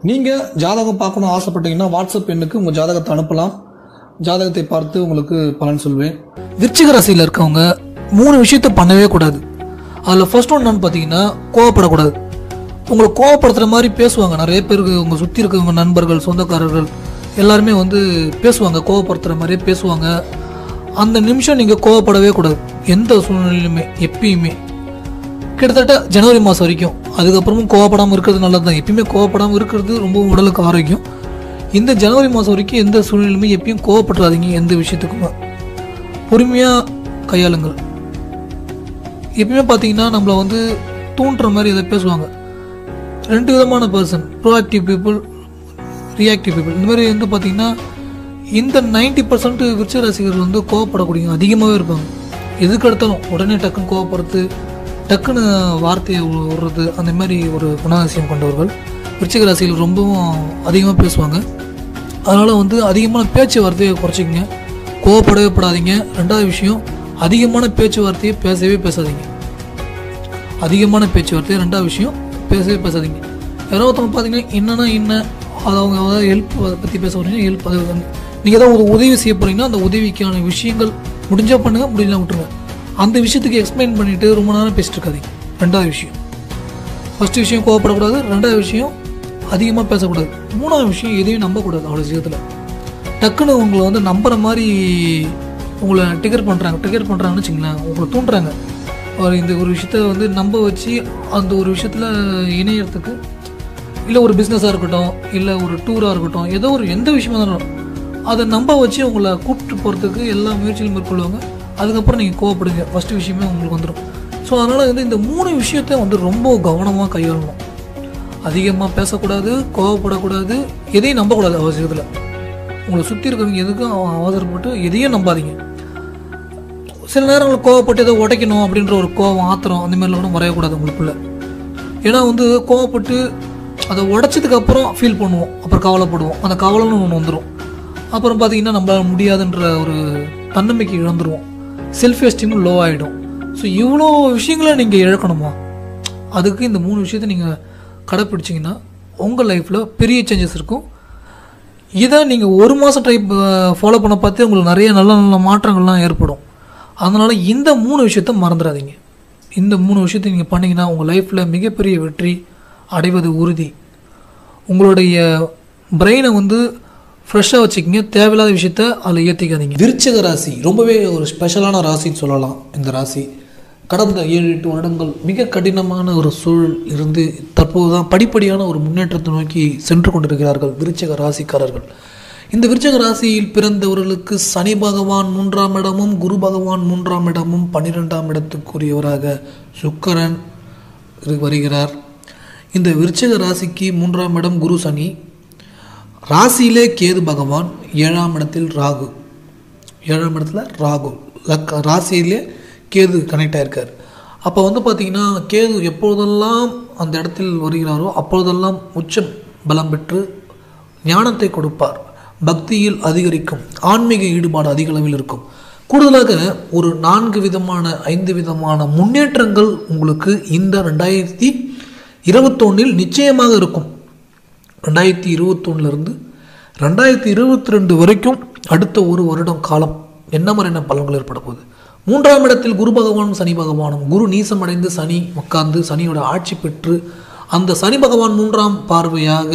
நீங்கள் ஜாதகம் பார்க்கணும் ஆசைப்பட்டீங்கன்னா வாட்ஸ்அப் எண்ணுக்கு உங்கள் ஜாதகத்தை அனுப்பலாம் ஜாதகத்தை பார்த்து உங்களுக்கு பலன் சொல்வேன் விருச்சிக ராசியில் இருக்கவங்க மூணு விஷயத்த பண்ணவே கூடாது அதில் ஃபர்ஸ்ட் ஒன் என்னன்னு பார்த்தீங்கன்னா கோவப்படக்கூடாது உங்களை கோவப்படுத்துகிற மாதிரி பேசுவாங்க நிறைய பேருக்கு உங்கள் சுற்றி இருக்கவங்க நண்பர்கள் சொந்தக்காரர்கள் எல்லாருமே வந்து பேசுவாங்க கோவப்படுத்துகிற மாதிரியே பேசுவாங்க அந்த நிமிஷம் நீங்கள் கோவப்படவே கூடாது எந்த சூழ்நிலையிலுமே எப்பயுமே கிட்டத்தட்ட ஜனவரி மாதம் வரைக்கும் அதுக்கப்புறமும் கோவப்படாமல் இருக்கிறது நல்லது தான் எப்பயுமே கோவப்படாமல் இருக்கிறது ரொம்ப உடலுக்கு ஆரோக்கியம் இந்த ஜனவரி மாதம் வரைக்கும் எந்த சூழ்நிலையுமே எப்பயும் கோவப்பட்டுறாதீங்க எந்த விஷயத்துக்குமே பொறுமையாக கையாளுங்கள் எப்பயுமே பார்த்தீங்கன்னா நம்மளை வந்து தூண்டுற மாதிரி எதை பேசுவாங்க ரெண்டு விதமான person proactive people reactive people இந்த மாதிரி வந்து பார்த்தீங்கன்னா இந்த நைன்டி பர்சன்ட் விருச்ச ரசிகர்கள் வந்து கோவப்படக்கூடிய அதிகமாகவே இருப்பாங்க எதுக்கு எடுத்தாலும் உடனே டக்குன்னு கோவப்படுறது டக்குன்னு வார்த்தையை வி- விடுறது அந்த மாதிரி ஒரு குணாதிசயம் கொண்டவர்கள் விருச்சிக ராசிகள் ரொம்பவும் அதிகமாக பேசுவாங்க அதனால் வந்து அதிகமான பேச்சுவார்த்தையை குறைச்சிக்கங்க கோவப்படவே படாதீங்க ரெண்டாவது விஷயம் அதிகமான பேச்சுவார்த்தையை பேசவே பேசாதீங்க அதிகமான பேச்சுவார்த்தை ரெண்டாவது விஷயம் பேசவே பேசாதீங்க யாரோ ஒருத்தவங்க பார்த்தீங்கன்னா என்னன்னா என்ன அது அவங்க ஏதாவது ஹெல்ப் பற்றி பேச போறீங்க ஹெல்ப் அது நீங்கள் ஏதாவது ஒரு உதவி செய்ய போறீங்கன்னா அந்த உதவிக்கான விஷயங்கள் முடிஞ்சா பண்ணுங்க முடியல விட்டுருங்க அந்த விஷயத்துக்கு எக்ஸ்பிளைன் பண்ணிட்டு ரொம்ப நேரம் பேசிட்டு இருக்காதீங்க ரெண்டாவது விஷயம் ஃபர்ஸ்ட் விஷயம் கோவப்படக்கூடாது ரெண்டாவது விஷயம் அதிகமாக பேசக்கூடாது மூணாவது விஷயம் எதையும் நம்பக்கூடாது அவ்வளோ விஷயத்தில் டக்குன்னு உங்களை வந்து நம்புற மாதிரி உங்களை டிகர் பண்ணுறாங்க டிகர் பண்ணுறாங்கன்னு வச்சுங்களேன் உங்களை தூண்டுறாங்க ஒரு இந்த ஒரு விஷயத்த வந்து நம்ப வச்சு அந்த ஒரு விஷயத்தில் இணையறதுக்கு இல்லை ஒரு பிஸ்னஸாக இருக்கட்டும் இல்லை ஒரு டூராக இருக்கட்டும் ஏதோ ஒரு எந்த விஷயமா இருந்தாலும் அதை நம்ப வச்சு உங்களை கூப்பிட்டு போகிறதுக்கு எல்லா முயற்சிகளும் மேற்கொள்வாங்க அதுக்கப்புறம் நீங்கள் கோவப்படுங்க ஃபஸ்ட்டு விஷயமே உங்களுக்கு வந்துடும் ஸோ அதனால் வந்து இந்த மூணு விஷயத்த வந்து ரொம்ப கவனமாக கையாளணும் அதிகமாக பேசக்கூடாது கோவப்படக்கூடாது எதையும் நம்பக்கூடாது அவசியத்தில் உங்களை சுற்றி இருக்கிறவங்க எதுக்கும் அவ- அவசரப்பட்டு எதையும் நம்பாதீங்க சில நேரங்கள் கோவப்பட்டு ஏதோ உடைக்கணும் அப்படின்ற ஒரு கோவம் ஆத்திரம் அந்த மாதிரிலாம் கூட வரையக்கூடாது உங்களுக்குள்ள ஏன்னா வந்து கோவப்பட்டு அதை உடைச்சதுக்கு அப்புறம் ஃபீல் பண்ணுவோம் அப்புறம் கவலைப்படுவோம் அந்த கவலைன்னு ஒன்று வந்துடும் அப்புறம் பார்த்தீங்கன்னா நம்மளால முடியாதுன்ற ஒரு தன்னம்பிக்கை இழந்துருவோம் செல்ஃப் எஸ்டீமும் லோ ஆகிடும் ஸோ இவ்வளோ விஷயங்களை நீங்கள் இழக்கணுமா அதுக்கு இந்த மூணு விஷயத்தை நீங்கள் கடைப்பிடிச்சிங்கன்னா உங்கள் லைஃப்பில் பெரிய சேஞ்சஸ் இருக்கும் இதை நீங்கள் ஒரு மாதம் ட்ரை ஃபாலோ பண்ண பார்த்து உங்களுக்கு நிறைய நல்ல நல்ல மாற்றங்கள்லாம் ஏற்படும் அதனால் இந்த மூணு விஷயத்த மறந்துடாதீங்க இந்த மூணு விஷயத்தை நீங்கள் பண்ணீங்கன்னா உங்கள் லைஃப்பில் மிகப்பெரிய வெற்றி அடைவது உறுதி உங்களுடைய பிரெயினை வந்து ஃப்ரெஷ்ஷாக வச்சுக்கிங்க தேவையில்லாத விஷயத்த அதில் ஏற்றிக்காதீங்க விருச்சிக ராசி ரொம்பவே ஒரு ஸ்பெஷலான ராசின்னு சொல்லலாம் இந்த ராசி கடந்த ஏழு எட்டு வருடங்கள் மிக கடினமான ஒரு சூழல் இருந்து தற்போது தான் படிப்படியான ஒரு முன்னேற்றத்தை நோக்கி சென்று கொண்டிருக்கிறார்கள் விருச்சிக ராசிக்காரர்கள் இந்த விருச்சிக ராசியில் பிறந்தவர்களுக்கு சனி பகவான் மூன்றாம் இடமும் குரு பகவான் மூன்றாம் இடமும் பன்னிரெண்டாம் இடத்துக்குரியவராக சுக்கிரன் இரு- வருகிறார் இந்த விருச்சிக ராசிக்கு மூன்றாம் இடம் குரு சனி ராசியிலே கேது பகவான் ஏழாம் இடத்தில் ராகு ஏழாம் இடத்துல ராகு லக் ராசியிலே கேது கனெக்ட் ஆயிருக்கார் அப்போ வந்து பார்த்தீங்கன்னா கேது எப்பொழுதெல்லாம் அந்த இடத்தில் வருகிறாரோ அப்பொழுதெல்லாம் உச்சம் பலம் பெற்று ஞானத்தை கொடுப்பார் பக்தியில் அதிகரிக்கும் ஆன்மீக ஈடுபாடு அதிக அளவில் இருக்கும் கூடுதலாக ஒரு நான்கு விதமான ஐந்து விதமான முன்னேற்றங்கள் உங்களுக்கு இந்த ரெண்டாயிரத்தி இருபத்தொன்னில் நிச்சயமாக இருக்கும் ரெண்டாயிரத்தி இருபத்தொன்னுலேருந்து ரெண்டாயிரத்தி இருபத்தி ரெண்டு வரைக்கும் அடுத்த ஒரு வருடம் காலம் என்ன மாதிரியான பலன்கள் ஏற்பட போகுது மூன்றாம் இடத்தில் குரு பகவானும் சனி பகவானும் குரு நீசமடைந்து சனி உட்கார்ந்து சனியோட ஆட்சி பெற்று அந்த சனி பகவான் மூன்றாம் பார்வையாக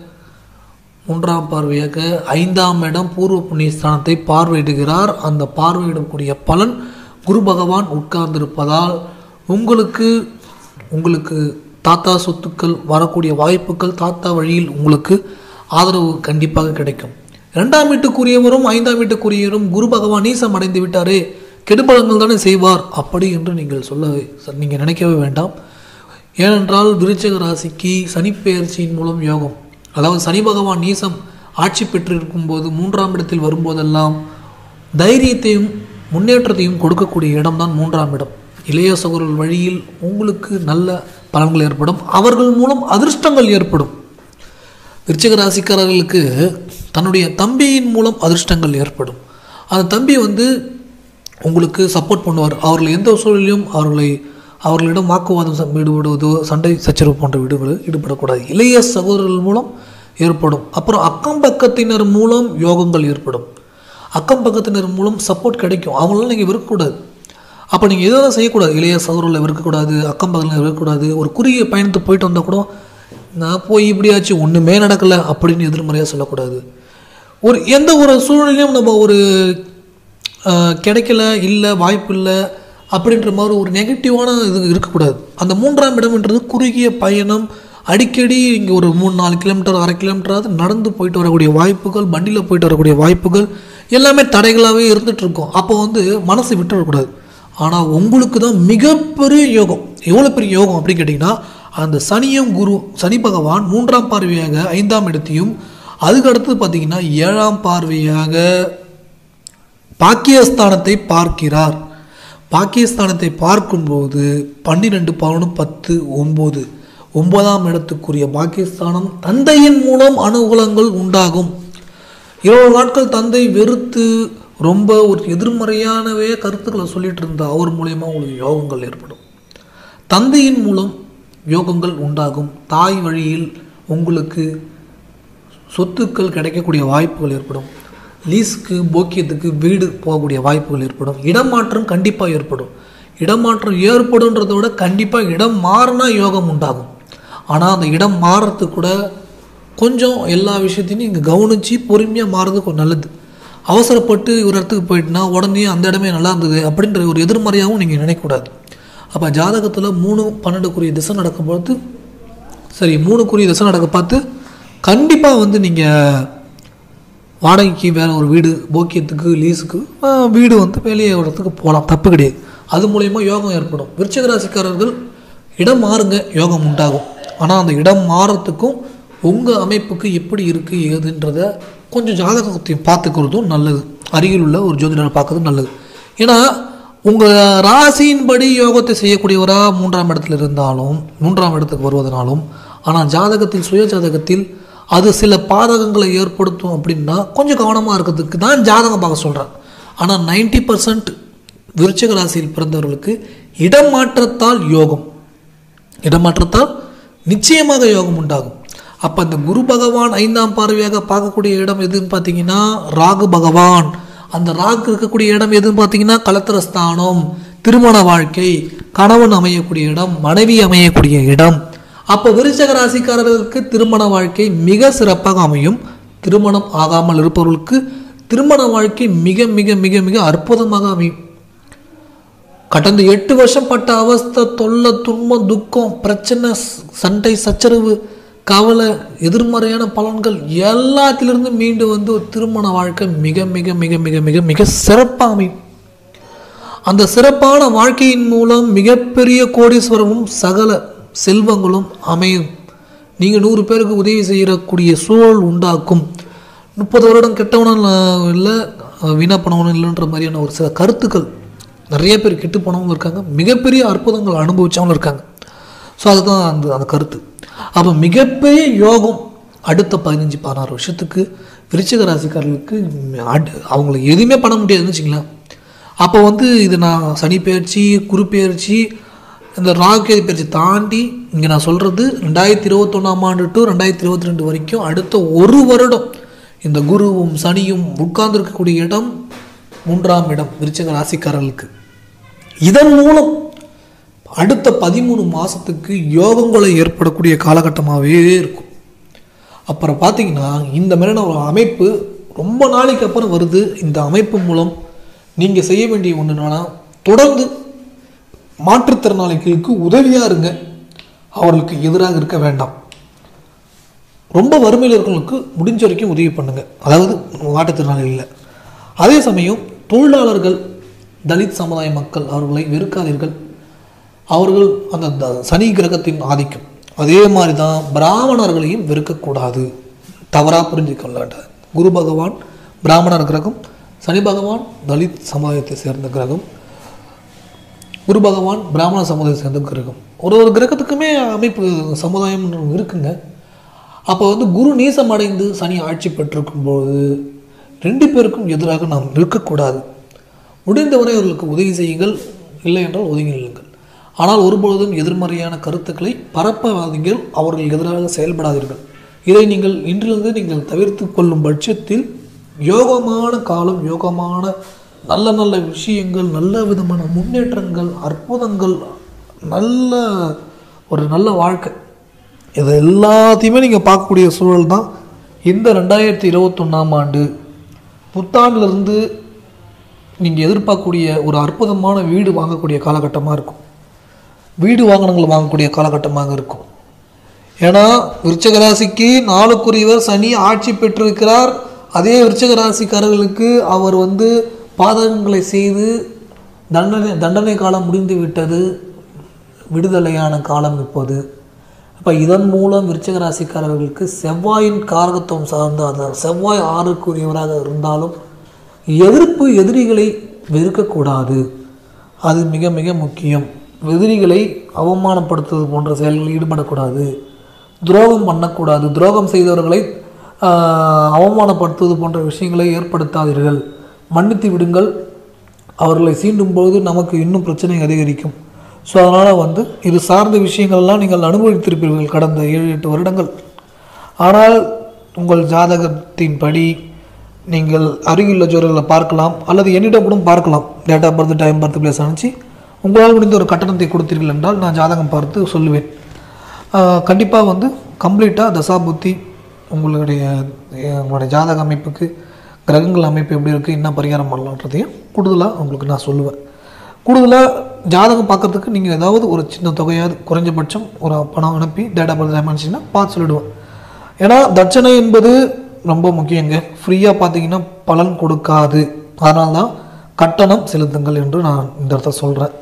மூன்றாம் பார்வையாக ஐந்தாம் இடம் பூர்வ புண்ணிய ஸ்தானத்தை பார்வையிடுகிறார் அந்த பார்வையிடக்கூடிய பலன் குரு பகவான் உட்கார்ந்திருப்பதால் உங்களுக்கு உங்களுக்கு தாத்தா சொத்துக்கள் வரக்கூடிய வாய்ப்புகள் தாத்தா வழியில் உங்களுக்கு ஆதரவு கண்டிப்பாக கிடைக்கும் இரண்டாம் வீட்டுக்குரியவரும் ஐந்தாம் வீட்டுக்குரியவரும் குரு பகவான் நீசம் அடைந்து விட்டாரே கெடுபலங்கள் தானே செய்வார் அப்படி என்று நீங்கள் சொல்ல நீங்கள் நினைக்கவே வேண்டாம் ஏனென்றால் விருச்சிக ராசிக்கு சனிப்பெயர்ச்சியின் மூலம் யோகம் அதாவது சனி பகவான் நீசம் ஆட்சி பெற்றிருக்கும் போது மூன்றாம் இடத்தில் வரும்போதெல்லாம் தைரியத்தையும் முன்னேற்றத்தையும் கொடுக்கக்கூடிய இடம்தான் மூன்றாம் இடம் இளைய சகோதரர்கள் வழியில் உங்களுக்கு நல்ல பலன்கள் ஏற்படும் அவர்கள் மூலம் அதிர்ஷ்டங்கள் ஏற்படும் விருச்சிக ராசிக்காரர்களுக்கு தன்னுடைய தம்பியின் மூலம் அதிர்ஷ்டங்கள் ஏற்படும் அந்த தம்பி வந்து உங்களுக்கு சப்போர்ட் பண்ணுவார் அவர்கள் எந்த சூழலிலும் அவர்களை அவர்களிடம் வாக்குவாதம் ச- ஈடுபடுவதோ சண்டை சச்சரவு போன்ற வீடுகளில் ஈடுபடக்கூடாது இளைய சகோதரர்கள் மூலம் ஏற்படும் அப்புறம் அக்கம் பக்கத்தினர் மூலம் யோகங்கள் ஏற்படும் அக்கம் பக்கத்தினர் மூலம் சப்போர்ட் கிடைக்கும் அவங்களால நீங்கள் வெறுக்கக்கூடாது அப்போ நீங்கள் எதுவும் செய்யக்கூடாது இளைய சகோதரில் வெறுக்கக்கூடாது அக்கம் பக்கத்தில் வெறுக்கக்கூடாது ஒரு குறுகிய பயணத்தை போயிட்டு வந்தால் கூட நான் போய் இப்படியாச்சு ஒன்றுமே நடக்கலை அப்படின்னு எதிர்மறையாக சொல்லக்கூடாது ஒரு எந்த ஒரு சூழ்நிலையும் நம்ம ஒரு ஆஹ், கிடைக்கல இல்லை வாய்ப்பு இல்லை அப்படின்ற மாதிரி ஒரு நெகட்டிவான இது இருக்கக்கூடாது அந்த மூன்றாம் இடம்ன்றது குறுகிய பயணம் அடிக்கடி இங்கே ஒரு மூணு நாலு கிலோமீட்டர் அரை கிலோமீட்டராவது நடந்து போயிட்டு வரக்கூடிய வாய்ப்புகள் வண்டியில் போயிட்டு வரக்கூடிய வாய்ப்புகள் எல்லாமே தடைகளாகவே இருந்துட்டு இருக்கும் அப்போ வந்து மனசை விட்டுறக்கூடாது ஆனால் உங்களுக்கு தான் மிகப்பெரிய யோகம் எவ்வளோ பெரிய யோகம் அப்படின்னு கேட்டிங்கன்னா அந்த சனியும் குரு சனி பகவான் மூன்றாம் பார்வையாக ஐந்தாம் இடத்தையும் அதுக்கு அடுத்தது பார்த்தீங்கன்னா ஏழாம் பார்வையாக பாக்கியஸ்தானத்தை பார்க்கிறார் பாக்கியஸ்தானத்தை பார்க்கும்போது பன்னிரெண்டு பதினொன்று பத்து ஒம்பது ஒன்பதாம் இடத்துக்குரிய பாக்கியஸ்தானம் தந்தையின் மூலம் அனுகூலங்கள் உண்டாகும் இருபது நாட்கள் தந்தை வெறுத்து ரொம்ப ஒரு எதிர்மறையானவே கருத்துக்களை சொல்லிட்டு இருந்த அவர் மூலயமா உங்களுக்கு யோகங்கள் ஏற்படும் தந்தையின் மூலம் யோகங்கள் உண்டாகும் தாய் வழியில் உங்களுக்கு சொத்துக்கள் கிடைக்கக்கூடிய வாய்ப்புகள் ஏற்படும் லீஸுக்கு போக்கியத்துக்கு வீடு போகக்கூடிய வாய்ப்புகள் ஏற்படும் இடமாற்றம் கண்டிப்பாக ஏற்படும் இடமாற்றம் ஏற்படுன்றதை விட கண்டிப்பாக இடம் மாறினா யோகம் உண்டாகும் ஆனால் அந்த இடம் மாறுறதுக்கு கூட கொஞ்சம் எல்லா விஷயத்தையும் நீங்கள் கவனித்து பொறுமையாக மாறுறது கொஞ்சம் நல்லது அவசரப்பட்டு ஒரு இடத்துக்கு போயிட்டுனா உடனே அந்த இடமே நல்லா இருந்தது அப்படின்ற ஒரு எதிர்மறையாகவும் நீங்கள் நினைக்கக்கூடாது அப்போ ஜாதகத்தில் மூணு பன்னெண்டுக்குரிய திசை நடக்கும்போது சரி மூணுக்குரிய திசை நடக்க பார்த்து கண்டிப்பாக வந்து நீங்கள் வாடகைக்கு வேறு ஒரு வீடு போக்கியத்துக்கு லீஸுக்கு ஆஹ், வீடு வந்து வெளியே இடத்துக்கு போகலாம் தப்பு கிடையாது அது மூலயமா யோகம் ஏற்படும் விருச்சிக ராசிக்காரர்கள் இடம் மாறுங்க யோகம் உண்டாகும் ஆனால் அந்த இடம் மாறத்துக்கும் உங்கள் அமைப்புக்கு எப்படி இருக்குது ஏதுன்றத கொஞ்சம் ஜாதகத்தையும் பார்த்துக்கிறதும் நல்லது அருகில் உள்ள ஒரு ஜோதிடரை பார்க்கறதும் நல்லது ஏன்னா உங்கள் ராசியின்படி யோகத்தை செய்யக்கூடியவராக மூன்றாம் இடத்துல இருந்தாலும் மூன்றாம் இடத்துக்கு வருவதனாலும் ஆனால் ஜாதகத்தில் சுய ஜாதகத்தில் அது சில பாதகங்களை ஏற்படுத்தும் அப்படின்னா கொஞ்சம் கவனமாக இருக்கிறதுக்கு தான் ஜாதகம் பார்க்க சொல்கிறேன் ஆனால் நைன்டி பர்சன்ட் விருச்சிக ராசியில் பிறந்தவர்களுக்கு இடம் மாற்றத்தால் யோகம் இடமாற்றத்தால் நிச்சயமாக யோகம் உண்டாகும் அப்போ அந்த குரு பகவான் ஐந்தாம் பார்வையாக பார்க்கக்கூடிய இடம் எதுன்னு பார்த்தீங்கன்னா ராகு பகவான் அந்த ராகு இருக்கக்கூடிய இடம் எதுன்னு பார்த்தீங்கன்னா கலத்திரஸ்தானம் திருமண வாழ்க்கை கணவன் அமையக்கூடிய இடம் மனைவி அமையக்கூடிய இடம் அப்போ விருச்சக ராசிக்காரர்களுக்கு திருமண வாழ்க்கை மிக சிறப்பாக அமையும் திருமணம் ஆகாமல் இருப்பவர்களுக்கு திருமண வாழ்க்கை மிக மிக மிக மிக அற்புதமாக அமையும் கடந்த எட்டு வருஷம் பட்ட அவஸ்தை தொல்லை துன்பம் துக்கம் பிரச்சனை ஸ்- சண்டை சச்சரவு கவலை எதிர்மறையான பலன்கள் எல்லாத்திலிருந்து மீண்டு வந்து ஒரு திருமண வாழ்க்கை மிக மிக மிக மிக மிக மிக சிறப்பாக அமையும் அந்த சிறப்பான வாழ்க்கையின் மூலம் மிகப்பெரிய கோடீஸ்வரமும் சகல செல்வங்களும் அமையும் நீங்கள் நூறு பேருக்கு உதவி செய்யக்கூடிய சூழல் உண்டாக்கும் முப்பது வருடம் கெட்டவனும் இல்லை வீணா போனவனும் இல்லைன்ற மாதிரியான ஒரு சில கருத்துக்கள் நிறைய பேர் கெட்டு போனவங்க இருக்காங்க மிகப்பெரிய அற்புதங்கள் அனுபவிச்சவங்களும் இருக்காங்க ஸோ அதுதான் அந்த அந்த கருத்து அப்போ மிகப்பெரிய யோகம் அடுத்த பதினஞ்சு பதினாறு வருஷத்துக்கு விருச்சிக ராசிக்காரர்களுக்கு அடு- அவங்களுக்கு எதுவுமே பண்ண முடியாதுன்னு வச்சுங்களேன் அப்போ வந்து இது நான் சனி பயிற்சி குரு பயிற்சி இந்த ராகுகேது பயிற்சி தாண்டி இங்கே நான் சொல்கிறது ரெண்டாயிரத்தி இருபத்தொன்னாம் ஆண்டு டு ரெண்டாயிரத்தி இருபத்தி ரெண்டு வரைக்கும் அடுத்த ஒரு வருடம் இந்த குருவும் சனியும் உட்கார்ந்துருக்கக்கூடிய இடம் மூன்றாம் இடம் விருச்சிக ராசிக்காரர்களுக்கு இதன் மூலம் அடுத்த பதிமூணு மாதத்துக்கு யோகங்களை ஏற்படக்கூடிய காலகட்டமாகவே இருக்கும் அப்புறம் பார்த்தீங்கன்னா இந்த மாதிரியான ஒரு அமைப்பு ரொம்ப நாளைக்கு அப்புறம் வருது இந்த அமைப்பு மூலம் நீங்கள் செய்ய வேண்டிய ஒன்று என்னன்னா தொடர்ந்து மாற்றுத்திறனாளிகளுக்கு உதவியாக இருங்க அவர்களுக்கு எதிராக இருக்க வேண்டாம் ரொம்ப வறுமையில் இருக்கிறவங்களுக்கு முடிஞ்ச வரைக்கும் உதவி பண்ணுங்க அதாவது மாற்றுத்திறனாளிகள் அதே சமயம் தொழிலாளர்கள் தலித் சமுதாய மக்கள் அவர்களை வெறுக்காதீர்கள் அவர்கள் அந்த த- சனி கிரகத்தின் ஆதிக்கம் அதே மாதிரி தான் பிராமணர்களையும் வெறுக்கக்கூடாது தவறாக புரிஞ்சுக்கொள்ள வேண்டாம் குரு பகவான் பிராமணர் கிரகம் சனி பகவான் தலித் சமுதாயத்தை சேர்ந்த கிரகம் குரு பகவான் பிராமண சமுதாயத்தை சேர்ந்த கிரகம் ஒரு ஒரு கிரகத்துக்குமே அமைப்பு சமுதாயம் இருக்குங்க அப்போ வந்து குரு நீசம் அடைந்து சனி ஆட்சி பெற்றிருக்கும்போது ரெண்டு பேருக்கும் எதிராக நாம் இருக்கக்கூடாது முடிந்தவரை அவர்களுக்கு உதவி செய்யுங்கள் இல்லை என்றால் ஒதுங்கி நில்லுங்கள் ஆனால் ஒருபொழுதும் எதிர்மறையான கருத்துக்களை பரப்பாதீர்கள் அவர்கள் எதிராக செயல்படாதீர்கள் இதை நீங்கள் இன்றிலிருந்து நீங்கள் தவிர்த்து கொள்ளும் பட்சத்தில் யோகமான காலம் யோகமான நல்ல நல்ல விஷயங்கள் நல்ல விதமான முன்னேற்றங்கள் அற்புதங்கள் நல்ல ஒரு நல்ல வாழ்க்கை இது எல்லாத்தையுமே நீங்கள் பார்க்கக்கூடிய சூழல் தான் இந்த ரெண்டாயிரத்தி இருபத்தொன்னாம் ஆண்டு புத்தாண்டிலிருந்து நீங்கள் எதிர்பார்க்கக்கூடிய ஒரு அற்புதமான வீடு வாங்கக்கூடிய காலகட்டமாக இருக்கும் வீடு வாகனங்கள் வாங்கக்கூடிய காலகட்டமாக இருக்கும் ஏன்னா விருச்சக ராசிக்கு நாளுக்குரியவர் சனி ஆட்சி பெற்றிருக்கிறார் அதே விருச்சக ராசிக்காரர்களுக்கு அவர் வந்து பாதகங்களை செய்து தண்டனை தண்டனை காலம் முடிந்து விட்டது விடுதலையான காலம் இப்போது அப்போ இதன் மூலம் விருச்சக ராசிக்காரர்களுக்கு செவ்வாயின் காரகத்துவம் சார்ந்த அந்த செவ்வாய் ஆறுக்குரியவராக இருந்தாலும் எதிர்ப்பு எதிரிகளை வெறுக்கக்கூடாது அது மிக மிக முக்கியம் எதிரிகளை அவமானப்படுத்துவது போன்ற செயல்களில் ஈடுபடக்கூடாது துரோகம் பண்ணக்கூடாது துரோகம் செய்தவர்களை ஆஹ், அவமானப்படுத்துவது போன்ற விஷயங்களை ஏற்படுத்தாதீர்கள் மன்னித்து விடுங்கள் அவர்களை சீண்டும் பொழுது நமக்கு இன்னும் பிரச்சனை அதிகரிக்கும் ஸோ அதனால் வந்து இது சார்ந்த விஷயங்கள்லாம் நீங்கள் அனுபவித்திருப்பீர்கள் கடந்த ஏழு எட்டு வருடங்கள் ஆனால் உங்கள் ஜாதகத்தின்படி நீங்கள் அருகிலுள்ள ஜோதிடர்களை பார்க்கலாம் அல்லது என்னிடம் கூட பார்க்கலாம் date of birth time birth place அனுப்பிச்சு உங்களால் முடிந்த ஒரு கட்டணத்தை கொடுத்தீர்கள் என்றால் நான் ஜாதகம் பார்த்து சொல்லுவேன் கண்டிப்பாக வந்து கம்ப்ளீட்டாக தசாபுத்தி உங்களுடைய உங்களுடைய ஜாதக அமைப்புக்கு கிரகங்கள் அமைப்பு எப்படி இருக்குது என்ன பரிகாரம் பண்ணலான்றதையும் கூடுதலாக உங்களுக்கு நான் சொல்லுவேன் கூடுதலாக ஜாதகம் பார்க்கறதுக்கு நீங்கள் ஏதாவது ஒரு சின்ன தொகையாவது குறைஞ்சபட்சம் ஒரு பணம் அனுப்பி டேட்டா பர்த் டைம் அனுப்பிச்சிங்கன்னா பார்த்து சொல்லிடுவேன் ஏன்னா தட்சணை என்பது ரொம்ப முக்கியங்க ஃப்ரீயாக பார்த்தீங்கன்னா பலன் கொடுக்காது அதனால தான் கட்டணம் செலுத்துங்கள் என்று நான் இந்த இடத்த சொல்கிறேன்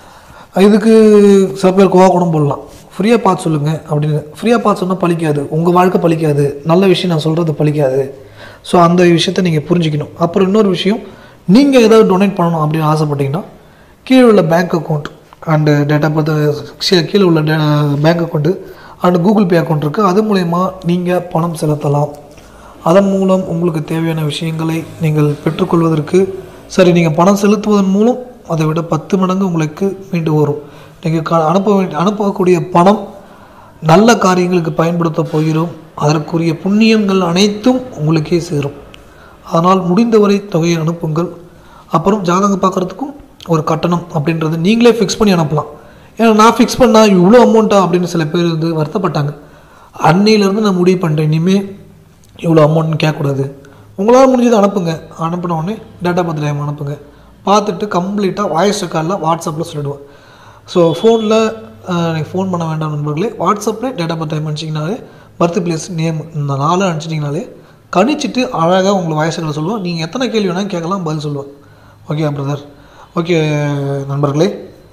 இதுக்கு சில பேர் கோவா கூட போடலாம் ஃப்ரீயாக பார்த்து சொல்லுங்கள் அப்படின்னு ஃப்ரீயாக பார்த்து சொன்னால் பழிக்காது உங்கள் வாழ்க்கை பழிக்காது நல்ல விஷயம் நான் சொல்கிறது பழிக்காது ஸோ அந்த விஷயத்தை நீங்கள் புரிஞ்சுக்கணும் அப்புறம் இன்னொரு விஷயம் நீங்கள் ஏதாவது டொனேட் பண்ணணும் அப்படின்னு ஆசைப்பட்டீங்கன்னா கீழே உள்ள பேங்க் அக்கௌண்ட் அண்டு டேட்டா பார்த்து கீழே உள்ள bank account and Google Pay account இருக்குது அது மூலயமா நீங்கள் பணம் செலுத்தலாம் அதன் மூலம் உங்களுக்கு தேவையான விஷயங்களை நீங்கள் பெற்றுக்கொள்வதற்கு சரி நீங்கள் பணம் செலுத்துவதன் மூலம் அதை விட பத்து மடங்கு உங்களுக்கு மீண்டு வரும் நீங்கள் க அனுப்ப வேண்டிய அனுப்பக்கூடிய பணம் நல்ல காரியங்களுக்கு பயன்படுத்த போகிறோம் அதற்குரிய புண்ணியங்கள் அனைத்தும் உங்களுக்கே சேரும் அதனால் முடிந்தவரை தொகையை அனுப்புங்கள் அப்புறம் ஜாதகம் பார்க்குறதுக்கும் ஒரு கட்டணம் அப்படின்றது நீங்களே ஃபிக்ஸ் பண்ணி அனுப்பலாம் ஏன்னா நான் ஃபிக்ஸ் பண்ணால் இவ்வளோ அமௌண்ட்டா அப்படின்னு சில பேர் வந்து வருத்தப்பட்டாங்க அன்னையிலேருந்து நான் முடிவு பண்ணுறேன் இனிமேல் இவ்வளோ அமௌண்ட்னு கேட்கக்கூடாது உங்களால் முடிஞ்சதை அனுப்புங்க அனுப்பின உடனே டேட்டா பர்த் டைம் அனுப்புங்க பார்த்துட்டு கம்ப்ளீட்டாக வாய்ஸ் ரெக்கார்டில் வாட்ஸ்அப்பில் சொல்லிடுவேன் ஸோ ஃபோனில் எனக்கு ஃபோன் பண்ண வேண்டாம் நண்பர்களே வாட்ஸ்அப்பில் டேட்டா பர்த் டைம் அனுப்பிச்சிங்கனாலே பர்த் பிளேஸ் நேம் இந்த நாலு அனுப்பிச்சிட்டிங்கனாலே கணிச்சிட்டு அழகாக உங்களுக்கு வாய்ஸ் ரெக்கார்டில் சொல்லுவோம் நீங்கள் எத்தனை கேள்வி வேணாலும் கேட்கலாம் பதில் சொல்லுவேன் ஓகே பிரதர் ஓகே நண்பர்களே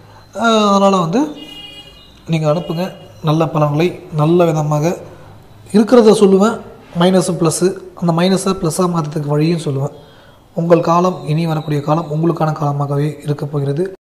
அதனால் வந்து நீங்கள் அனுப்புங்க நல்ல பலன்களை நல்ல விதமாக இருக்கிறத சொல்லுவேன் மைனஸு ப்ளஸ்ஸு அந்த மைனஸை ப்ளஸ்ஸாக மாற்றத்துக்கு வழியும் சொல்லுவேன் உங்கள் காலம் இனி வரக்கூடிய காலம் உங்களுக்கான காலமாகவே இருக்கப் போகிறது